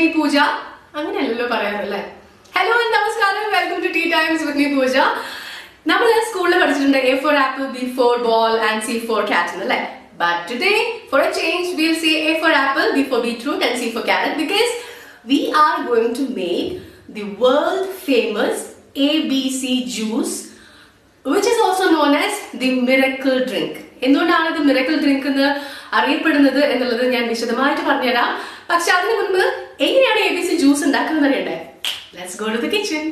Me Pooja അങ്ങനെയല്ലല്ലോ പറയാനല്ലേ hello നമസ്കാരം welcome to tea times with me Pooja നമ്മൾ സ്കൂളിൽ പഠിച്ചിട്ടുണ്ട് A for apple B for ball and C for cat അല്ലേ but today for a change will see A for apple B for beetroot and C for carrot because we are going to make the world famous ABC juice which is also known as the miracle drink എന്തുകൊണ്ടാണ് ഇത് miracle drink എന്ന് അറിയപ്പെടുന്നത് എന്നുള്ളത് ഞാൻ വിശദമായിട്ട് പറഞ്ഞുതരാം പക്ഷെ അതിനു മുൻപ് എങ്ങനെയാണ് എ ബി സി ജ്യൂസ് ഉണ്ടാക്കുന്നത് അറിയണ്ടേ let's go to the kitchen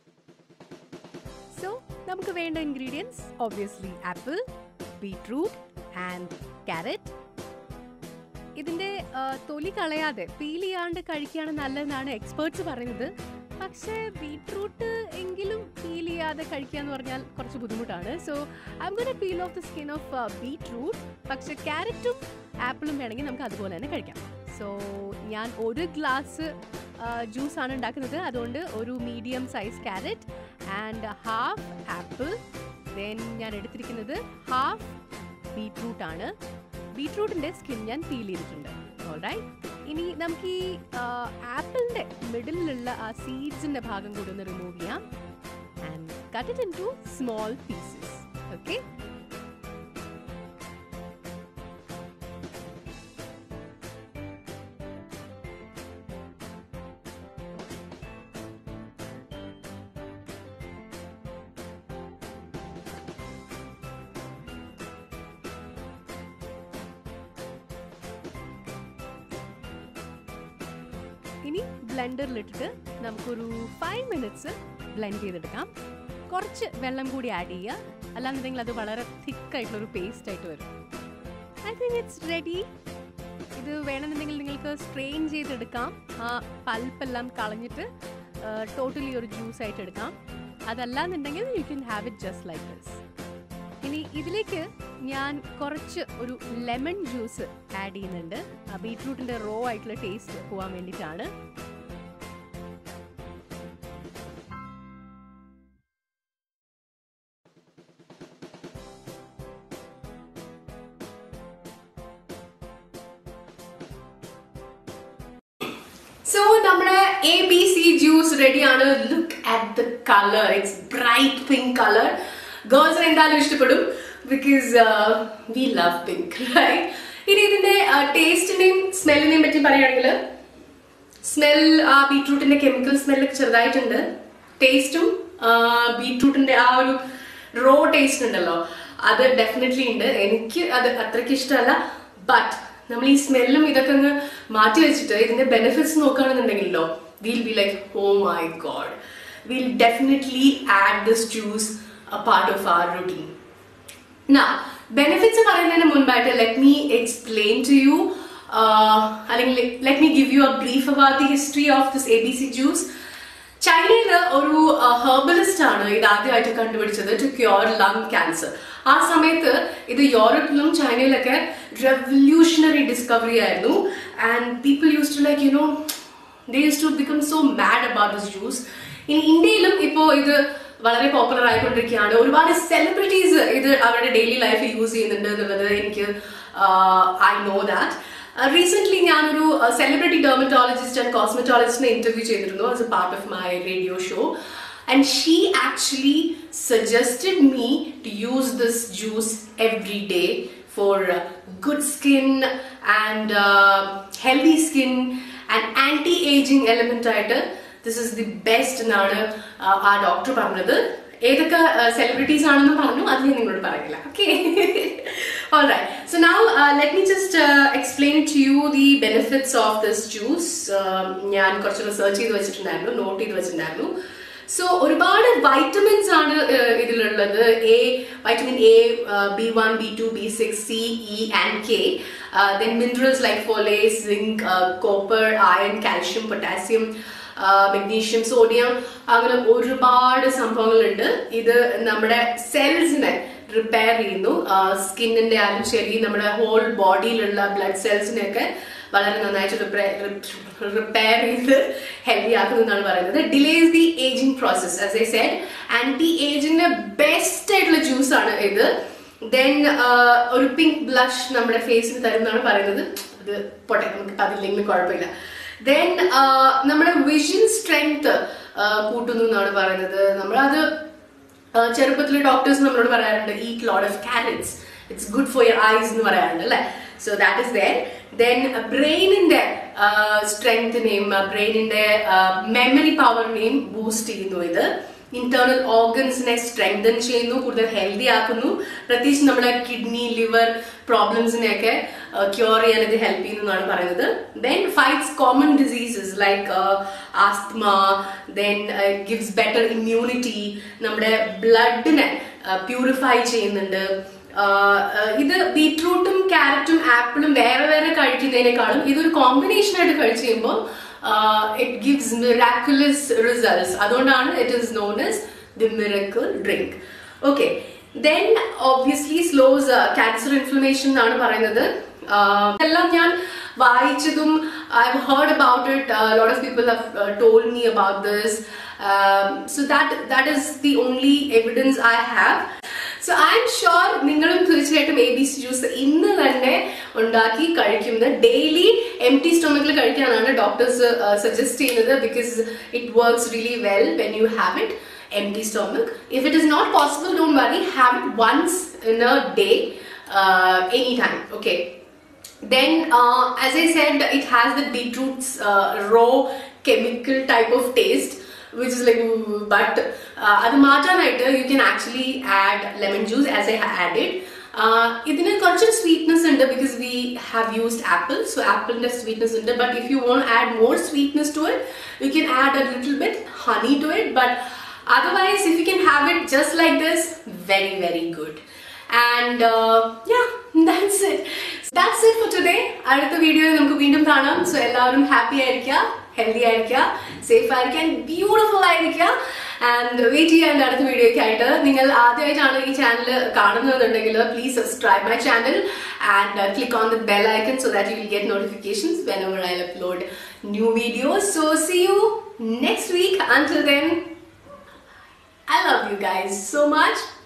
so നമുക്ക് വേണ്ട ingredients obviously apple beetroot and carrot ഇതിന്റെ ആ, തൊലി കളയാതെ പീൽ ചെയ്യാണ്ട് കഴിക്കുകയാണ് നല്ലതെന്നാണ് എക്സ്പേർട്സ് പറയുന്നത് പക്ഷേ ബീട്രൂട്ട് എങ്കിലും പീൽ ചെയ്യാതെ കഴിക്കുക എന്ന് പറഞ്ഞാൽ കുറച്ച് ബുദ്ധിമുട്ടാണ് so I'm gonna peel off the skin of beetroot പക്ഷേ ക്യാരറ്റും ആപ്പിളും വേണമെങ്കിൽ നമുക്ക് അതുപോലെ തന്നെ കഴിക്കാം സോ ഞാൻ ഒരു ഗ്ലാസ് ജ്യൂസ് ആണ് ഉണ്ടാക്കുന്നത് അതുകൊണ്ട് ഒരു medium size carrot and half apple then ഞാൻ എടുത്തിരിക്കുന്നത് ഹാഫ് ബീട്രൂട്ട് ആണ് ബീട്രൂട്ടിന്റെ സ്കിൻ ഞാൻ പീൽ ചെയ്തിട്ടുണ്ട് ഓൾറൈറ്റ് ഇനി നമുക്ക് ഈ ആപ്പിളിന്റെ മിഡിലുള്ള ആ സീഡ്സിന്റെ ഭാഗം കൂടി ഒന്ന് റിമൂവ് ചെയ്യാം and cut it into small pieces okay ഇനി ബ്ലെൻഡറിലിട്ടിട്ട് നമുക്കൊരു ഫൈവ് മിനിറ്റ്സ് ബ്ലെൻഡ് ചെയ്തെടുക്കാം കുറച്ച് വെള്ളം കൂടി ആഡ് ചെയ്യുക അല്ലാന്നുണ്ടെങ്കിൽ അത് വളരെ തിക്കായിട്ടുള്ളൊരു പേസ്റ്റ് ആയിട്ട് വരും ഐ തിങ്ക് ഇറ്റ്സ് റെഡി ഇത് വേണമെന്നുണ്ടെങ്കിൽ നിങ്ങൾക്ക് സ്ട്രെയിൻ ചെയ്തെടുക്കാം ആ പൾപ്പെല്ലാം കളഞ്ഞിട്ട് ടോട്ടലി ഒരു ജ്യൂസ് ആയിട്ട് എടുക്കാം അതല്ലാന്നുണ്ടെങ്കിൽ you can have it just like this ഇനി ഇതിലേക്ക് ഞാൻ കുറച്ച് ഒരു ലെമൺ ജ്യൂസ് ആഡ് ചെയ്യുന്നുണ്ട് ആ ബീട്രൂട്ടിന്റെ റോ ആയിട്ടുള്ള ടേസ്റ്റ് പോകാൻ വേണ്ടിയിട്ടാണ് സോ നമ്മുടെ എ ബി സി ജ്യൂസ് റെഡിയാണ് look at the colour it's bright pink colour ഗേൾസിന് എന്തായാലും ഇഷ്ടപ്പെടും because we love pink right ഇനി ഇതിന്റെ ടേസ്റ്റിന്റെയും സ്മെല്ലിനെയും പറ്റി പറയുകയാണെങ്കിൽ സ്മെൽ ആ ബീട്രൂട്ടിന്റെ കെമിക്കൽ സ്മെല്ലൊക്കെ ചെറുതായിട്ടുണ്ട് ടേസ്റ്റും ബീട്രൂട്ടിന്റെ ആ ഒരു റോ ടേസ്റ്റ് ഉണ്ടല്ലോ അത് ഡെഫിനറ്റ്ലി ഉണ്ട് എനിക്ക് അത് അത്രയ്ക്ക് ഇഷ്ടമല്ല ബട്ട് നമ്മൾ ഈ സ്മെല്ലും ഇതൊക്കെ ഒന്ന് മാറ്റി വെച്ചിട്ട് ഇതിന്റെ ബെനിഫിറ്റ്സ് നോക്കുകയാണെന്നുണ്ടെങ്കിലോ will be like oh my god will definitely add this juice a part of our routine Now, benefits പറയുന്നതിന് മുൻപായിട്ട് let me explain to you അല്ലെങ്കിൽ let me give you a brief about the history of this A B C juice ചൈനയിൽ ഒരു herbalist ആണ് ഇത് ആദ്യമായിട്ട് കണ്ടുപിടിച്ചത് to cure lung cancer ആ സമയത്ത് ഇത് യൂറോപ്പിലും ചൈനയിലൊക്കെ റെവല്യൂഷണറി ഡിസ്കവറി ആയിരുന്നു and people use to like you know they use to become so mad about this juice ഇനി ഇന്ത്യയിലും ഇപ്പോൾ ഇത് വളരെ പോപ്പുലർ ആയിക്കൊണ്ടിരിക്കുകയാണ് ഒരുപാട് സെലിബ്രിറ്റീസ് ഇത് അവരുടെ ഡെയിലി ലൈഫിൽ യൂസ് ചെയ്യുന്നുണ്ട് എന്നുള്ളത് എനിക്ക് ഐ നോ ദാറ്റ് റീസെന്റ് ഞാനൊരു സെലിബ്രിറ്റി ഡെർമറ്റോളജിസ്റ്റ് ആൻഡ് കോസ്മെറ്റോളജിസ്റ്റിനെ ഇന്റർവ്യൂ ചെയ്തിരുന്നു as a part of my radio show and she actually suggested me to use this juice every day for uh, good skin and uh, healthy skin and anti-aging element ആയിട്ട് this is the best എന്നാണ് uh, ആ doctor പറഞ്ഞത് ഏതൊക്കെ celebrities ആണെന്ന് പറഞ്ഞു അത് ഞാൻ നിങ്ങളോട് പറയില്ല okay Alright, so now uh, let me just uh, explain to you the benefits of this juice. Um, ഞാൻ കുറച്ച് റിസർച്ച് ചെയ്ത് വെച്ചിട്ടുണ്ടായിരുന്നു നോട്ട് ചെയ്ത് വെച്ചിട്ടുണ്ടായിരുന്നു സോ ഒരുപാട് വൈറ്റമിൻസ് ആണ് uh, ഇതിലുള്ളത് A vitamin A B one B two B six C E and K then minerals like folates zinc copper iron calcium potassium magnesium sodium അങ്ങനെ ഒരുപാട് സംഭവങ്ങളുണ്ട് ഇത് നമ്മുടെ സെൽസിനെ റിപ്പയർ ചെയ്യുന്നു സ്കിന്നിന്റെ ആയാലും ശരി നമ്മുടെ ഹോൾ ബോഡിയിലുള്ള ബ്ലഡ് സെൽസിനെയൊക്കെ വളരെ നന്നായിട്ട് റിപ്പയർ ചെയ്ത് ഹെൽത്തി ആക്കുന്നു എന്നാണ് പറയുന്നത് delays the ageing process as I said anti ഏജിങ്ങിന് ബെസ്റ്റ് ആയിട്ടുള്ള ജ്യൂസ് ആണ് ഇത് ദെൻ ഒരു പിങ്ക് ബ്ലഷ് നമ്മുടെ ഫേസിന് തരും എന്നാണ് പറയുന്നത് അത് പോട്ടെ നമുക്ക് അതില്ലെങ്കിലും കുഴപ്പമില്ല ദെൻ നമ്മുടെ വിഷൻ സ്ട്രെങ്ത് കൂട്ടുന്നു എന്നാണ് പറയുന്നത് നമ്മളത് ചെറുപ്പത്തിൽ ഡോക്ടേഴ്സ് നമ്മളോട് പറയാറുണ്ട് eat lot of carrots it's good for your eyes എന്ന് പറയാറുണ്ട് അല്ലേ so that is then then ബ്രെയിനിന്റെ സ്ട്രെങ്തിനെയും ബ്രെയിനിന്റെ മെമ്മറി പവറിനെയും ബൂസ്റ്റ് ചെയ്യുന്നു ഇത് ഇന്റേണൽ ഓർഗൻസിനെ സ്ട്രെങ്തൻ ചെയ്യുന്നു കൂടുതൽ ഹെൽത്തി ആക്കുന്നു പ്രത്യേകിച്ച് നമ്മുടെ കിഡ്നി ലിവർ പ്രോബ്ലംസിനെയൊക്കെ ക്യൂർ ചെയ്യാൻ ഇത് ഹെൽപ്പ് ചെയ്യുന്നു എന്നാണ് പറയുന്നത് then fights common diseases like asthma then gives better immunity നമ്മുടെ ബ്ലഡിനെ പ്യൂരിഫൈ ചെയ്യുന്നുണ്ട് ഇത് ബീട്രൂട്ടും ക്യാരറ്റും ആപ്പിളും വേറെ വേറെ കഴിക്കുന്നതിനേക്കാളും ഇതൊരു കോമ്പിനേഷൻ ആയിട്ട് കഴിച്ചു കഴിയുമ്പോൾ ഇറ്റ് ഗിവ്സ് മിറാക്കുലസ് റിസൾട്ട്സ് അതുകൊണ്ടാണ് it is known as the miracle drink okay then obviously slows cancer inflammation എന്നാണ് പറയുന്നത് എല്ലാം ഞാൻ വായിച്ചതും I have heard about it lot of people have told me about this so that that is the only evidence I have so I'm sure നിങ്ങളും തീർച്ചയായിട്ടും A B C juice ഇന്ന് തന്നെ ഉണ്ടാക്കി കഴിക്കുന്നത് ഡെയിലി എം ടി സ്റ്റൊമക്കിൽ കഴിക്കാനാണ് doctors suggest ചെയ്യുന്നത് because it works really well when you have it empty stomach. If it is not possible, don't worry, have it once in a day, uh, anytime. Okay. Then, uh, as I said, it has the beetroot's uh, raw chemical type of taste. Which is like, but uh, അത് മാറ്റാനായിട്ട് you can actually add lemon juice as I added ഇതിന് കുറച്ചൊരു sweetness ഉണ്ട് because we have used apple so ആപ്പിളിന്റെ sweetness ഉണ്ട് but if you want add more sweetness to it you can add a little bit honey to it but otherwise if you can have it just like this very very good and uh, yeah that's it that's it for today അടുത്ത വീഡിയോയിൽ നമുക്ക് വീണ്ടും കാണാം so എല്ലാവരും happy ആയിരിക്കുക healthy ആയിരിക്കുക safe ആയിരിക്കുക beautiful ആയിരിക്കുക ആൻഡ് വെയിറ്റ് ചെയ്യാണ്ട് അടുത്ത വീഡിയോയ്ക്ക് ആയിട്ട് നിങ്ങൾ ആദ്യമായിട്ടാണ് ഈ ചാനൽ കാണുന്നതെന്നുണ്ടെങ്കിൽ please subscribe my channel and click on the bell icon so that you will get notifications whenever I upload new videos so see you next week until then I love you guys so much.